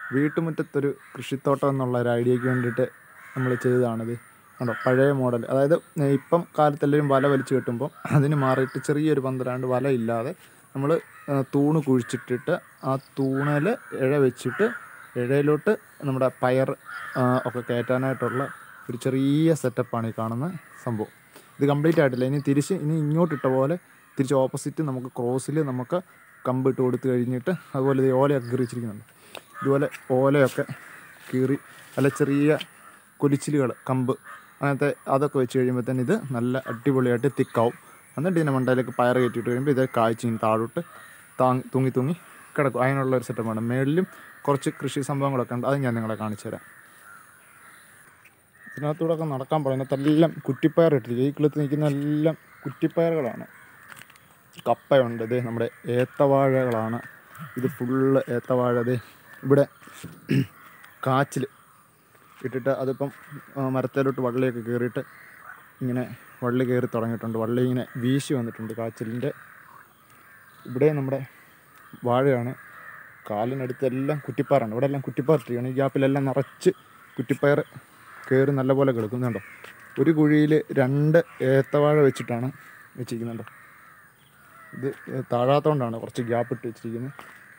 വീട്ടുമുറ്റത്തൊരു കൃഷിത്തോട്ടം എന്നുള്ള ഒരു ഐഡിയയ്ക്ക് വേണ്ടിയിട്ട് നമ്മൾ ചെയ്തതാണിത് കണ്ടോ പഴയ മോഡൽ അതായത് ഇപ്പം കാലത്ത് എല്ലാവരും വല വലിച്ചു കെട്ടുമ്പോൾ അതിന് മാറിയിട്ട് ചെറിയൊരു പന്തലാണ്ട് വല ഇല്ലാതെ നമ്മൾ തൂണ് കുഴിച്ചിട്ടിട്ട് ആ തൂണിൽ ഇഴ വെച്ചിട്ട് ഇഴയിലോട്ട് നമ്മുടെ പയർ ആ, ഒക്കെ കയറ്റാനായിട്ടുള്ള ഒരു ചെറിയ സെറ്റപ്പാണ് ഈ കാണുന്ന സംഭവം ഇത് കംപ്ലീറ്റ് ആയിട്ടില്ല ഇനി തിരിച്ച് ഇനി ഇങ്ങോട്ടിട്ട പോലെ തിരിച്ച് ഓപ്പോസിറ്റ് നമുക്ക് ക്രോസിൽ നമുക്ക് കമ്പ് ഇട്ട് കൊടുത്തു കഴിഞ്ഞിട്ട് അതുപോലെ ഇത് ഓലയൊക്കെ കീറി വെച്ചിരിക്കുന്നുണ്ട് ഇതുപോലെ ഓലയൊക്കെ കീറി അല്ല ചെറിയ കൊലിച്ചിലുകൾ കമ്പ് അങ്ങനത്തെ അതൊക്കെ വെച്ച് കഴിയുമ്പോഴത്തേന് ഇത് നല്ല അടിപൊളിയായിട്ട് തിക്കാവും എന്നിട്ട് ഇതിൻ്റെ മണ്ടയിലേക്ക് പയർ കയറ്റിയിട്ട് കഴിയുമ്പോൾ ഇത് കാഴ്ച ഇങ്ങനെ താഴോട്ട് താങ്ങി തൂങ്ങി തൂങ്ങി കിടക്കും അതിനുള്ള ഒരു സെറ്റപ്പാണ് മേളിലും കുറച്ച് കൃഷി സംഭവങ്ങളൊക്കെ ഉണ്ട് അത് ഞാൻ നിങ്ങളെ കാണിച്ചു തരാം ഇതിനകത്തൂടെ ഒക്കെ നടക്കാൻ പോകും ഇതിനകത്തെല്ലാം കുറ്റിപ്പയർ ഇട്ടിരിക്കും ഈ കിളുത്ത് നിൽക്കുന്ന എല്ലാം കുറ്റിപ്പയറുകളാണ് കപ്പയുണ്ട് ഇത് നമ്മുടെ ഏത്തവാഴകളാണ് ഇത് ഫുള്ള് ഏത്തവാഴ ഇത് ഇവിടെ കാച്ചിൽ ഇട്ടിട്ട് അതിപ്പം ആ, മരത്തേലോട്ട് വള്ളിയൊക്കെ കയറിയിട്ട് ഇങ്ങനെ വള്ളി കയറി തുടങ്ങിയിട്ടുണ്ട് വള്ളി ഇങ്ങനെ വീശി വന്നിട്ടുണ്ട് കാച്ചിലിൻ്റെ ഇവിടെ നമ്മുടെ വാഴയാണ് കാലിനടുത്ത് എല്ലാം കുറ്റിപ്പാറാണ് ഇവിടെ എല്ലാം കുറ്റിപ്പാർ ഇട്ടിരിക്കുകയാണ് ഈ ഗ്യാപ്പിലെല്ലാം നിറച്ച് കുറ്റിപ്പയർ കയറി നല്ലപോലെ കിടക്കുന്നുണ്ടോ ഒരു കുഴിയിൽ രണ്ട് ഏത്തവാഴ വെച്ചിട്ടാണ് വെച്ചിരിക്കുന്നുണ്ടോ ഇത് താഴാത്തോണ്ടാണ് കുറച്ച് ഗ്യാപ്പ് ഇട്ട് വെച്ചിരിക്കുന്നത്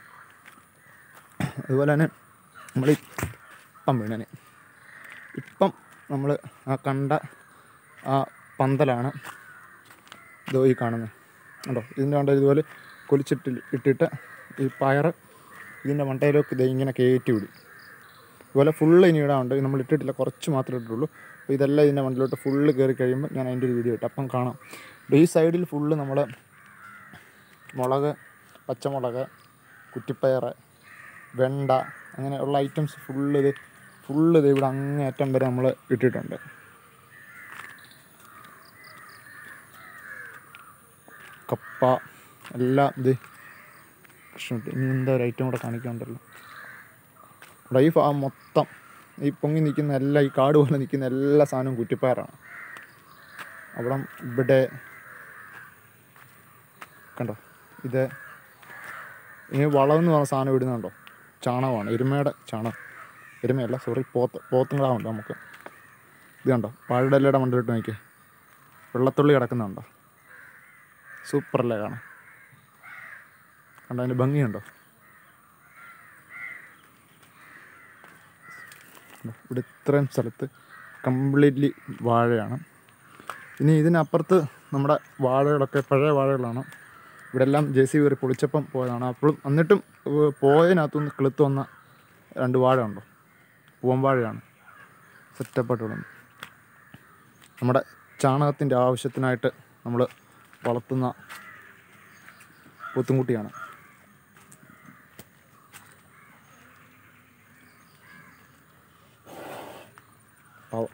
അതുപോലെ തന്നെ നമ്മൾ ഇപ്പം വീണന് ഇപ്പം നമ്മൾ ആ കണ്ട ആ പന്തലാണ് ഇതോ ഈ കാണുന്നത് കണ്ടോ ഇതിൻ്റെ മണ്ടയിൽ ഇതുപോലെ കൊലിച്ചിട്ട് ഇട്ടിട്ട് ഈ പയർ ഇതിൻ്റെ മണ്ടയിലേക്ക് ഇത് ഇങ്ങനെ കയറ്റി വിടും ഇതുപോലെ ഫുള്ള് ഇനി ഇടാറുണ്ട് നമ്മൾ ഇട്ടിട്ടില്ല കുറച്ച് മാത്രമേ ഇട്ടിട്ടുള്ളൂ അപ്പോൾ ഇതെല്ലാം ഇതിൻ്റെ മണ്ടയിലോട്ട് ഫുള്ള് കയറി കഴിയുമ്പോൾ ഞാൻ അതിൻ്റെ ഒരു വീഡിയോ ഇട്ട് അപ്പം കാണാം അപ്പോൾ ഈ സൈഡിൽ ഫുള്ള് നമ്മൾ മുളക് പച്ചമുളക് കുറ്റിപ്പയർ വെണ്ട അങ്ങനെയുള്ള ഐറ്റംസ് ഫുള്ള് ഇത് ഫുള്ള് ഇത് ഇവിടെ അങ്ങേയറ്റം വരെ നമ്മൾ ഇട്ടിട്ടുണ്ട് കപ്പ എല്ലാം ഇത് കൃഷ്ണട്ട് ഇനി എന്താ ഒരു ഐറ്റം കൂടെ കാണിക്കാനുണ്ടല്ലോ ഇവിടെ ഈ ഫാം മൊത്തം ഈ പൊങ്ങി നിൽക്കുന്ന എല്ലാ ഈ കാട് പോലെ നിൽക്കുന്ന എല്ലാ സാധനവും കുറ്റിപ്പയറാണ് അവിടെ ഇവിടെ കണ്ടോ ഇത് ഈ വളം എന്ന് പറഞ്ഞ സാധനം ഇടുന്നുണ്ടോ ചാണകമാണ് എരുമയുടെ ചാണകം എരുമയല്ല സോറി പോത്ത് പോത്തുങ്ങളാവുണ്ട് നമുക്ക് ഇത് കണ്ടോ വാഴടല്ലയുടെ മണ്ടലിട്ട് നോക്കി വെള്ളത്തുള്ളി കിടക്കുന്നുണ്ടോ സൂപ്പറല്ലേ കാണാൻ കണ്ടോ അതിൻ്റെ ഭംഗിയുണ്ടോ കണ്ടോ? ഇവിടെ ഇത്രയും സ്ഥലത്ത് കംപ്ലീറ്റ്ലി വാഴയാണ് ഇനി ഇതിനപ്പുറത്ത് നമ്മുടെ വാഴകളൊക്കെ പഴയ വാഴകളാണ് ഇവിടെ എല്ലാം ജെ സി കയറി പൊളിച്ചപ്പം പോയതാണ് അപ്പോഴും എന്നിട്ടും ഏർ പോയതിനകത്തുനിന്ന് കിളുത്ത് വന്ന രണ്ട് വാഴ ഉണ്ടോ പൂവൻ വാഴയാണ് സെറ്റപ്പായിട്ട് വിടുന്നു നമ്മുടെ ചാണകത്തിൻ്റെ ആവശ്യത്തിനായിട്ട് നമ്മൾ വളർത്തുന്ന പോത്തുംകുട്ടിയാണ് പാവം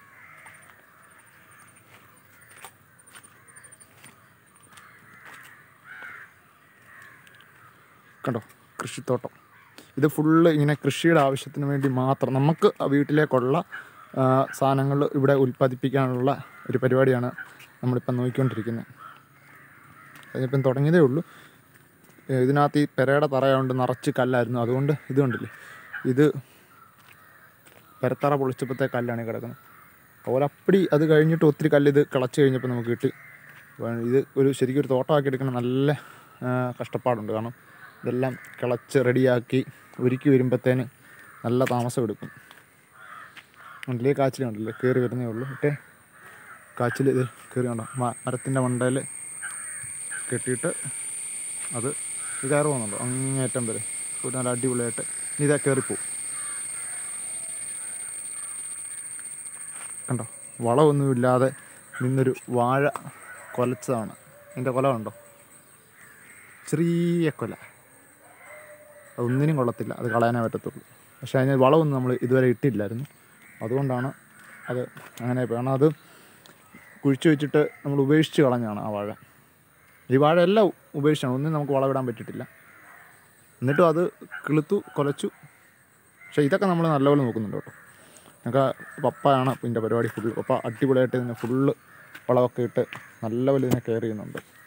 കണ്ടോ കൃഷിത്തോട്ടം ഇത് ഫുള്ള് ഇങ്ങനെ കൃഷിയുടെ ആവശ്യത്തിന് വേണ്ടി മാത്രം നമുക്ക് വീട്ടിലേക്കുള്ള സാധനങ്ങൾ ഇവിടെ ഉൽപ്പാദിപ്പിക്കാനുള്ള ഒരു പരിപാടിയാണ് നമ്മളിപ്പം നോക്കിക്കൊണ്ടിരിക്കുന്നത് അതിനിപ്പം തുടങ്ങിയതേ ഉള്ളൂ ഏ, ഇതിനകത്ത് ഈ പെരയുടെ തറയുണ്ട് നിറച്ച് കല്ലായിരുന്നു അതുകൊണ്ട് ഇത് കണ്ടില്ലേ ഇത് പെരത്തറ പൊളിച്ചപ്പോഴത്തെ കല്ലാണ് ഈ കിടക്കുന്നത് അതുപോലെ അപ്പടി അത് കഴിഞ്ഞിട്ട് ഒത്തിരി കല്ല് ഇത് കിളച്ച് കഴിഞ്ഞപ്പോൾ നമുക്ക് കിട്ടി അപ്പോൾ ഇത് ഒരു ശരിക്കും ഒരു തോട്ടമാക്കി എടുക്കണം നല്ല ആ, കഷ്ടപ്പാടുണ്ട് കാരണം ഇതെല്ലാം കിളച്ച് റെഡിയാക്കി ഒരുക്കി വരുമ്പോഴത്തേന് നല്ല താമസം എടുക്കും കണ്ടില്ലേ കാച്ചിൽ കണ്ടില്ലേ കയറി വരുന്നേ ഉള്ളൂ മറ്റേ കാച്ചിൽ ഇത് കയറി കണ്ടോ മ- മരത്തിൻ്റെ മണ്ടയിൽ കെട്ടിയിട്ട് അത് ഇത് കയറി പോകുന്നുണ്ടോ അങ്ങേറ്റം വരെ ഒരു നല്ല അടിപൊളിയായിട്ട് ഇനി ഇതാ കയറിപ്പോവും കണ്ടോ വളമൊന്നുമില്ലാതെ നിന്നൊരു വാഴ കൊലച്ചതാണ് അതിൻ്റെ കൊല കണ്ടോ ചെറിയ കൊല അതൊന്നിനും കൊള്ളത്തില്ല അത് കളയാനേ പറ്റത്തുള്ളൂ പക്ഷേ അതിന് വളമൊന്നും നമ്മൾ ഇതുവരെ ഇട്ടില്ലായിരുന്നു അതുകൊണ്ടാണ് അത് അങ്ങനെ പോയി. കാരണം അത് കുഴിച്ചു വെച്ചിട്ട് നമ്മൾ ഉപേക്ഷിച്ച് കളഞ്ഞാണ് ആ വാഴ ഈ വാഴ എല്ലാം ഉപേക്ഷിച്ചാണ് ഒന്നും നമുക്ക് വളമിടാൻ പറ്റിയിട്ടില്ല എന്നിട്ടും അത് കിളുത്തു കൊലച്ചു പക്ഷേ ഇതൊക്കെ നമ്മൾ നല്ലപോലെ നോക്കുന്നുണ്ട് കേട്ടോ ഞങ്ങൾക്ക് പപ്പയാണ് ഇതിൻ്റെ പരിപാടി ഫുള്ള് പപ്പ അടിപൊളിയായിട്ട് ഇതിനെ ഫുള്ള് വളമൊക്കെ ഇട്ട് നല്ലപോലെ ഇതിനെ കെയർ ചെയ്യുന്നുണ്ട്